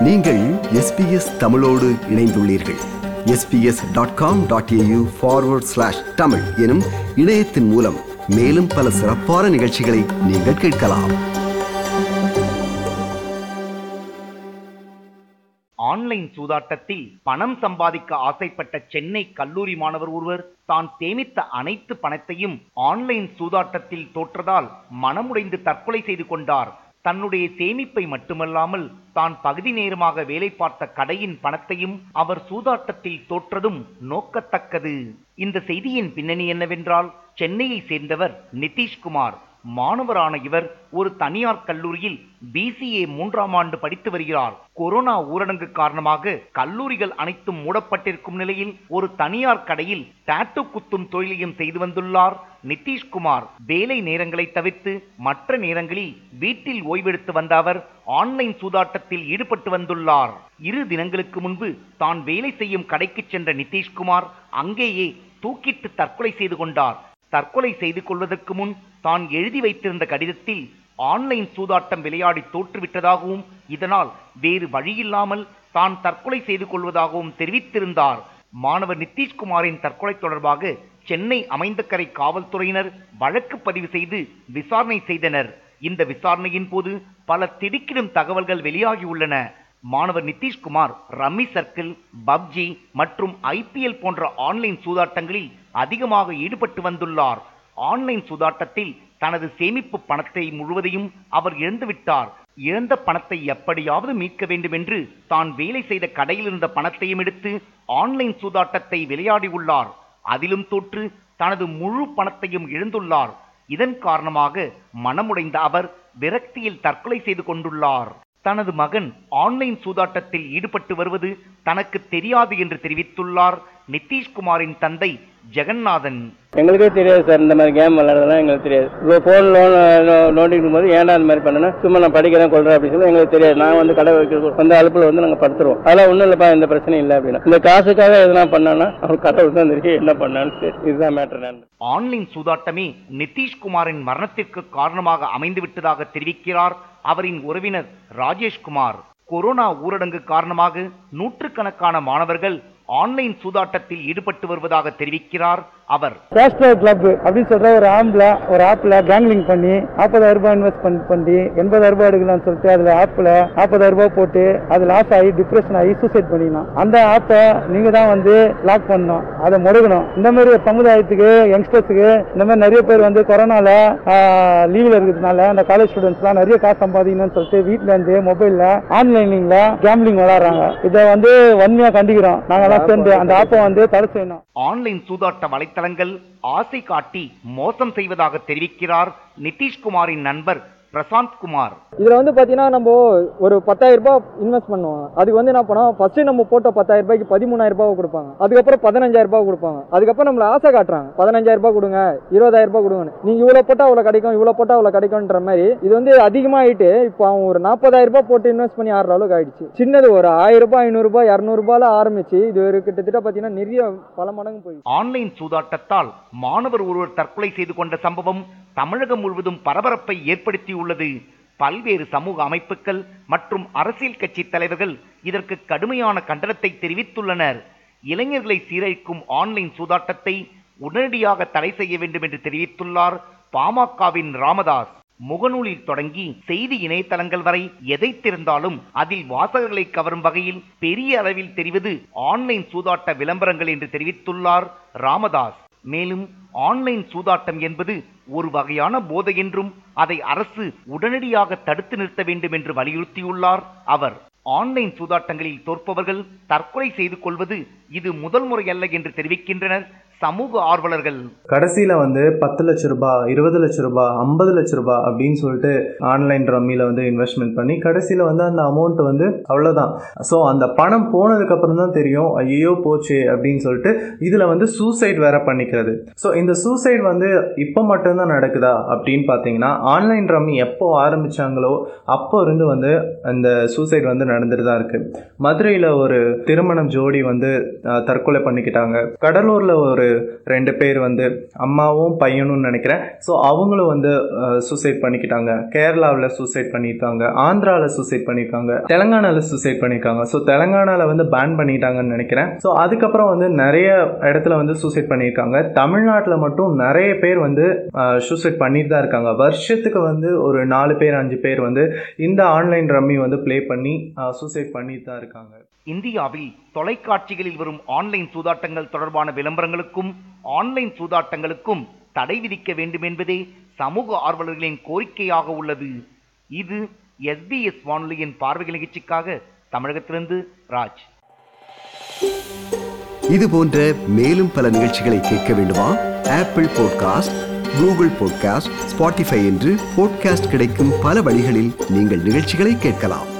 நீங்கள் எஸ்பிஎஸ் தமிழோடு இணைந்துள்ளீர்கள் SBS dot com dot AU forward slash Tamil எனும் இணையத்தின் மூலம் மேலும் பல சிறப்பான நிகழ்ச்சிகளை நீங்கள் கேட்கலாம் ஆன்லைன் சூதாட்டத்தில் பணம் சம்பாதிக்க ஆசைப்பட்ட சென்னை கல்லூரி மாணவர் ஒருவர் தான் சேமித்த அனைத்து பணத்தையும் ஆன்லைன் சூதாட்டத்தில் தோற்றதால் மனமுடைந்து தற்கொலை செய்து கொண்டார் தன்னுடைய சேமிப்பை மட்டுமல்லாமல் தான் பகுதி நேரமாக வேலை பார்த்த கடையின் பணத்தையும் அவர் சூதாட்டத்தில் தோற்றதும் நோக்கத்தக்கது இந்த செய்தியின் பின்னணி என்னவென்றால் சென்னையை சேர்ந்தவர் நிதிஷ்குமார் மாணவரான இவர் ஒரு தனியார் கல்லூரியில் பிசிஏ மூன்றாம் ஆண்டு படித்து வருகிறார் கொரோனா ஊரடங்கு காரணமாக கல்லூரிகள் அனைத்தும் மூடப்பட்டிருக்கும் நிலையில் ஒரு தனியார் கடையில் டாட்டு குத்தும் தொழிலையும் செய்து வந்துள்ளார் நிதிஷ்குமார் வேலை நேரங்களை தவிர்த்து மற்ற நேரங்களில் வீட்டில் ஓய்வெடுத்து வந்த அவர் ஆன்லைன் சூதாட்டத்தில் ஈடுபட்டு வந்துள்ளார் இரு தினங்களுக்கு முன்பு தான் வேலை செய்யும் கடைக்கு சென்ற நிதிஷ்குமார் அங்கேயே தூக்கிட்டு தற்கொலை செய்து கொண்டார் தற்கொலை செய்து கொள்வதற்கு முன் தான் எழுதி வைத்திருந்த கடிதத்தில் ஆன்லைன் சூதாட்டம் விளையாடி தோற்றுவிட்டதாகவும் இதனால் வேறு வழியில்லாமல் தான் தற்கொலை செய்து கொள்வதாகவும் தெரிவித்திருந்தார் மாணவர் நிதிஷ்குமாரின் தற்கொலை தொடர்பாக சென்னை அமைந்தக்கரை காவல்துறையினர் வழக்கு பதிவு செய்து விசாரணை செய்தனர் இந்த விசாரணையின் போது பல திடுக்கிடும் தகவல்கள் வெளியாகியுள்ளன மாணவர் நிதிஷ்குமார் ரம்மி சர்க்கிள் பப்ஜி மற்றும் ஐபிஎல் போன்ற ஆன்லைன் சூதாட்டங்களில் அதிகமாக ஈடுபட்டு வந்துள்ளார் ஆன்லைன் சூதாட்டத்தில் தனது சேமிப்பு பணத்தை முழுவதையும் அவர் இழந்துவிட்டார் இழந்த பணத்தை எப்படியாவது மீட்க வேண்டும் என்று தான் வேலை செய்த கடையில் இருந்த பணத்தையும் எடுத்து ஆன்லைன் சூதாட்டத்தை விளையாடியுள்ளார் அதிலும் தோற்று தனது முழு பணத்தையும் இழந்துள்ளார் இதன் காரணமாக மனமுடைந்த அவர் விரக்தியில் தற்கொலை செய்து கொண்டுள்ளார் தனது மகன் ஆன்லைன் சூதாட்டத்தில் ஈடுபட்டு வருவது தனக்கு தெரியாது என்று தெரிவித்துள்ளார் நிதிஷ்குமாரின் தந்தை ஜெகநாதன் எங்களுக்கே தெரியாது சார் இந்த மாதிரி கேம் விளையாடுறதுலாம் எங்களுக்கு தெரியாது இப்போ ஃபோன் லோன் நோண்டிக்கும் போது ஏன்டா அந்த மாதிரி பண்ணணும் சும்மா நான் படிக்கிறேன் கொள்றேன் அப்படின்னு சொல்லி எங்களுக்கு தெரியாது நான் வந்து கடை வைக்க வந்து அலுப்பில் வந்து நாங்கள் படுத்துருவோம் அதெல்லாம் ஒன்றும் இல்லைப்பா எந்த பிரச்சனையும் இல்லை அப்படின்னா இந்த காசுக்காக எதுனா பண்ணான்னா அவன் கடவுள் தான் தெரியும் என்ன பண்ணான்னு சரி, இதுதான் மேட்டர் நான் ஆன்லைன் சூதாட்டமே நிதிஷ்குமாரின் மரணத்திற்கு காரணமாக அமைந்து விட்டதாக தெரிவிக்கிறார் அவரின் உறவினர் ராஜேஷ்குமார் கொரோனா ஊரடங்கு காரணமாக நூற்றுக்கணக்கான மாணவர்கள் ஆன்லைன் சூதாட்டத்தில் ஈடுபட்டு வருவதாக தெரிவிக்கிறார் அவர் கேஷ்ட்ரோ கிளப் அப்படின்னு சொல்ற ஒரு ஆப்ல ஒரு ஆப்ல கேங்லிங் பண்ணி நாற்பதாயிரம் ரூபாய் இன்வெஸ்ட் பண்ணி பண்ணி எண்பதாயிரம் ரூபாய் எடுக்கலாம்னு சொல்லிட்டு அதுல ஆப்ல நாற்பதாயிரம் ரூபாய் போட்டு அது லாஸ் ஆகி டிப்ரெஷன் ஆகி சூசைட் பண்ணிக்கலாம் அந்த ஆப்பை நீங்க தான் வந்து லாக் பண்ணணும் அதை முடக்கணும் இந்த மாதிரி ஒரு சமுதாயத்துக்கு யங்ஸ்டர்ஸுக்கு இந்த மாதிரி நிறைய பேர் வந்து கொரோனால லீவ்ல இருக்கிறதுனால அந்த காலேஜ் ஸ்டூடெண்ட்ஸ்லாம் நிறைய காசு சம்பாதிக்கணும்னு சொல்லிட்டு வீட்ல இருந்து மொபைல்ல ஆன்லைனிங்ல கேம்லிங் விளாடுறாங்க இதை வந்து வன்மையா கண்டிக்கிறோம் நாங்கெல்லாம் சேர்ந்து அந்த ஆப்பை வந்து தடை செய்யணும் ஆன்லைன் சூதாட்ட வலைத்தளங்கள் ஆசை காட்டி மோசம் செய்வதாக தெரிவிக்கிறார் நிதிஷ்குமாரின் நண்பர் பிரசாந்த் குமார் இதுல வந்து பாத்தீங்கன்னா நம்ம ஒரு பத்தாயிரம் ரூபாய் இன்வெஸ்ட் பண்ணுவோம் அதுக்கு வந்து என்ன பண்ணுவோம் ஃபர்ஸ்ட் நம்ம போட்ட பத்தாயிரம் ரூபாய்க்கு பதிமூணாயிரம் ரூபாய் கொடுப்பாங்க அதுக்கப்புறம் பதினஞ்சாயிரம் ரூபாய் கொடுப்பாங்க அதுக்கப்புறம் நம்மள ஆசை காட்டுறாங்க பதினஞ்சாயிரம் ரூபாய் கொடுங்க இருபதாயிரம் ரூபாய் கொடுங்கன்னு நீங்க இவ்வளவு போட்டா அவ்வளவு கிடைக்கும் இவ்வளவு போட்டா அவ்வளவு கிடைக்கும்ன்ற மாதிரி இது வந்து அதிகமாயிட்டு இப்போ அவன் ஒரு நாற்பதாயிரம் ரூபாய் போட்டு இன்வெஸ்ட் பண்ணி ஆடுற அளவுக்கு ஆயிடுச்சு சின்னது ஒரு ஆயிரம் ரூபாய் ஐநூறு ரூபாய் இரநூறு ரூபாயில ஆரம்பிச்சு இது ஒரு கிட்டத்தட்ட பாத்தீங்கன்னா நிறைய பல மடங்கு போயிடுச்சு ஆன்லைன் சூதாட்டத்தால் மாணவர் ஒருவர் தற்கொலை செய்து கொண்ட சம்பவம் தமிழகம் முழுவதும் பரபரப்பை ஏற்படுத்தியுள்ளது பல்வேறு சமூக அமைப்புகள் மற்றும் அரசியல் கட்சி தலைவர்கள் இதற்கு கடுமையான கண்டனத்தை தெரிவித்துள்ளனர் இளைஞர்களை சீரழிக்கும் ஆன்லைன் சூதாட்டத்தை உடனடியாக தடை செய்ய வேண்டும் என்று தெரிவித்துள்ளார் பாமகவின் ராமதாஸ் முகநூலில் தொடங்கி செய்தி இணையதளங்கள் வரை எதை திறந்தாலும் அதில் வாசகர்களை கவரும் வகையில் பெரிய அளவில் தெரிவது ஆன்லைன் சூதாட்ட விளம்பரங்கள் என்று தெரிவித்துள்ளார் ராமதாஸ் மேலும் ஆன்லைன் சூதாட்டம் என்பது ஒரு வகையான போதை என்றும் அதை அரசு உடனடியாக தடுத்து நிறுத்த வேண்டும் என்று வலியுறுத்தியுள்ளார் அவர் ஆன்லைன் சூதாட்டங்களில் தோற்பவர்கள் தற்கொலை செய்து கொள்வது இது முதல் முறையல்ல என்று தெரிவிக்கின்றனர் சமூக ஆர்வலர்கள் கடைசியில் வந்து பத்து லட்ச ரூபாய் இருபது லட்ச ரூபாய் ஐம்பது லட்ச ரூபாய் அப்படின்னு சொல்லிட்டு ஆன்லைன் ரம்மியில் வந்து இன்வெஸ்ட்மெண்ட் பண்ணி கடைசியில் வந்து அந்த அமௌண்ட் வந்து அவ்வளோதான் ஸோ அந்த பணம் போனதுக்கப்புறம் தான் தெரியும் ஐயோ போச்சு அப்படின்னு சொல்லிட்டு இதில் வந்து சூசைட் வேற பண்ணிக்கிறது ஸோ இந்த சூசைட் வந்து இப்போ மட்டும்தான் நடக்குதா அப்படின்னு பார்த்தீங்கன்னா ஆன்லைன் ரம்மி எப்போ ஆரம்பிச்சாங்களோ அப்போ இருந்து வந்து அந்த சூசைட் வந்து நடந்துட்டு தான் இருக்கு மதுரையில் ஒரு திருமணம் ஜோடி வந்து அஹ், தற்கொலை பண்ணிக்கிட்டாங்க கடலூரில் ஒரு ரெண்டு பேர் வந்து அம்மாவும் பையனும் நினைக்கிறேன் ஸோ அவங்களும் வந்து சூசைட் பண்ணிக்கிட்டாங்க கேரளாவில் சூசைட் பண்ணியிருக்காங்க ஆந்திராவில் சூசைட் பண்ணியிருக்காங்க தெலங்கானாவில் சூசைட் பண்ணியிருக்காங்க ஸோ தெலங்கானாவில் வந்து பேன் பண்ணிட்டாங்கன்னு நினைக்கிறேன் ஸோ அதுக்கப்புறம் வந்து நிறைய இடத்துல வந்து சூசைட் பண்ணியிருக்காங்க தமிழ்நாட்டில் மட்டும் நிறைய பேர் வந்து சூசைட் பண்ணிட்டு தான் இருக்காங்க வருஷத்துக்கு வந்து ஒரு நாலு பேர் அஞ்சு பேர் வந்து இந்த ஆன்லைன் ரம்மி வந்து ப்ளே பண்ணி சூசைட் பண்ணிட்டு தான் இருக்காங்க இந்தியாவில் தொலைக்காட்சிகளில் வரும் ஆன்லைன் சூதாட்டங்கள் தொடர்பான விளம்பரங்களுக்கும் ஆன்லைன் சூதாட்டங்களுக்கும் தடை விதிக்க வேண்டும் என்பதே சமூக ஆர்வலர்களின் கோரிக்கையாக உள்ளது இது எஸ்பிஎஸ் வானொலியின் பார்வைகள் நிகழ்ச்சிக்காக தமிழகத்திலிருந்து ராஜ் இது போன்ற மேலும் பல நிகழ்ச்சிகளை கேட்க வேண்டுமா Apple podcast Google podcast Spotify என்று பாட்காஸ்ட் கிடைக்கும் பல வழிகளில் நீங்கள் நிகழ்ச்சிகளை கேட்கலாம்